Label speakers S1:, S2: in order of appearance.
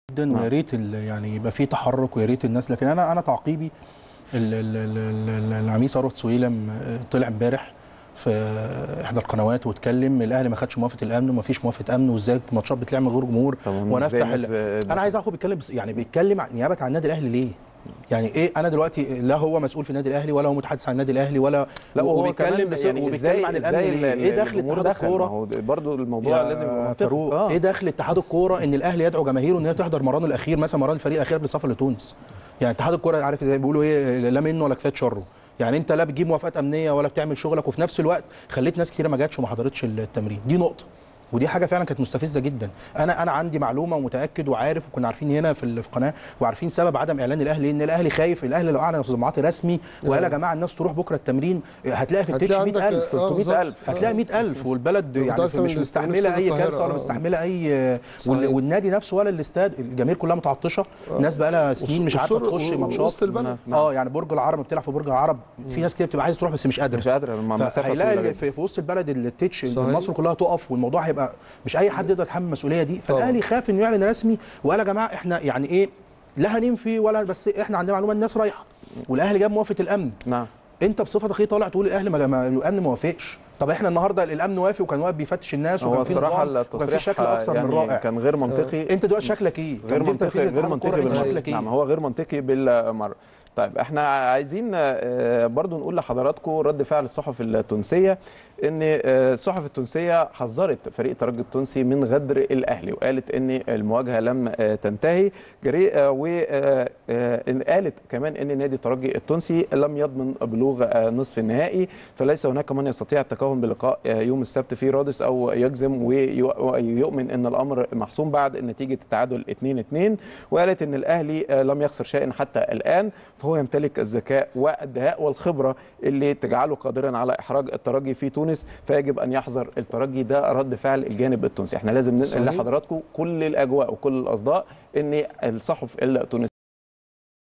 S1: جدا ويا ريت ال- يعني يبقى في تحرك ويا ريت الناس لكن انا انا تعقيبي ال- ال- ال- ال- ال- العميد ثروت سويلم آه، طلع امبارح في احدى القنوات واتكلم الاهلي ما خدش موافقه الامن وما فيش موافقه امن وازاي الماتشات بتلعب من غير جمهور
S2: طب
S1: وانا
S2: إزاي
S1: افتح
S2: الناس-
S1: ال- انا عايز اخد بيتكلم بس- يعني بيتكلم عن- نيابه عن النادي الاهلي ليه؟ يعني ايه انا دلوقتي لا هو مسؤول في النادي الاهلي ولا هو متحدث عن النادي الاهلي ولا
S2: لا وهو
S1: وبيتكلم
S2: كمان
S1: بس
S2: يعني
S1: وبيتكلم
S2: ازاي
S1: عن الامن
S2: ازاي
S1: ليه؟
S2: ال-
S1: ايه دخل
S2: الجمهور
S1: اتحاد
S2: دخل؟ ما
S1: الكوره
S2: هو برضه الموضوع لازم يبقى منطقي.
S1: فاروق
S2: آه.
S1: ايه دخل اتحاد الكوره ان الاهلي يدعو جماهيره ان هي تحضر مرانه الاخير مثلا مران الفريق الاخير قبل السفر لتونس يعني اتحاد الكوره عارف زي بيقولوا ايه لا منه ولا كفايه شره يعني انت لا بتجيب موافقات امنيه ولا بتعمل شغلك وفي نفس الوقت خليت ناس كتيره ما جاتش وما حضرتش التمرين دي نقطه ودي حاجه فعلا كانت مستفزه جدا انا انا عندي معلومه ومتاكد وعارف وكنا عارفين هنا في ال- في القناه وعارفين سبب عدم اعلان الاهلي ان الاهلي خايف الاهلي لو اعلن تصريحات رسمي وقال يا جماعه الناس تروح بكره التمرين هتلاقي في التتش
S3: هتلاقي عندك-
S1: 100000
S3: آه،
S1: 300000
S3: بالظبط.
S1: هتلاقي 100000 والبلد يعني
S3: متقسم
S1: مش
S3: من
S1: مستحمله
S3: الاستاد
S1: اي
S3: القاهرة،
S1: كارثه ولا
S3: آه.
S1: مستحمله اي وال-
S3: صحيح.
S1: والنادي نفسه ولا الاستاد الجماهير كلها متعطشه الناس بقى لها سنين مش عارفه
S3: وسر-
S1: تخش
S3: و-
S1: ماتشات
S3: وسط البلد.
S1: اه يعني برج العرب بتلعب في برج العرب في ناس كتير بتبقى عايزه تروح بس مش قادره
S2: مش قادره مع مسافه طويله
S1: فهيلاقي
S2: جدا.
S1: في, في وسط البلد التتش
S3: صحيح.
S1: مصر كلها تقف والموضوع هيبقى مش اي حد يقدر يتحمل المسؤوليه دي فالاهلي خاف انه يعلن رسمي وقال يا جماعه احنا يعني ايه لا هننفي ولا بس احنا عندنا معلومه الناس رايحه والاهلي جاب موافقه الامن
S2: نعم
S1: انت بصفتك ايه طالع تقول الاهلي ما ما- الامن ما وافقش طب احنا النهارده الامن وافق وكان واقف بيفتش الناس
S2: هو
S1: وكان في
S2: الصراحه
S1: نظام وكان في
S2: التصريح
S1: شكل اكثر
S2: يعني
S1: من رائع
S2: كان غير منطقي
S1: انت دلوقتي شكلك ايه
S2: غير
S1: كمدير
S2: منطقي
S1: تنفيذي
S2: غير
S1: لاتحاد الكرة،
S2: منطقي
S1: انت
S2: بالمرة.
S1: شكلك ايه
S2: نعم هو غير منطقي بالمره طيب احنا عايزين آه، برضو نقول لحضراتكم رد فعل الصحف التونسيه ان آه، الصحف التونسيه حذرت فريق الترجي التونسي من غدر الاهلي وقالت ان المواجهه لم آه، تنتهي جريئه وقالت كمان ان نادي الترجي التونسي لم يضمن بلوغ آه، نصف النهائي فليس هناك من يستطيع التكهن بلقاء آه، يوم السبت في رادس او يجزم ويؤمن ان الامر محسوم بعد نتيجه التعادل 2-2 وقالت ان الاهلي آه، لم يخسر شيئا حتى الان فهو يمتلك الذكاء والدهاء والخبره اللي تجعله قادرا على احراج الترجي في تونس فيجب ان يحذر الترجي ده رد فعل الجانب التونسي احنا لازم ننقل
S3: صحيح.
S2: لحضراتكم كل الاجواء وكل الاصداء ان الصحف التونسيه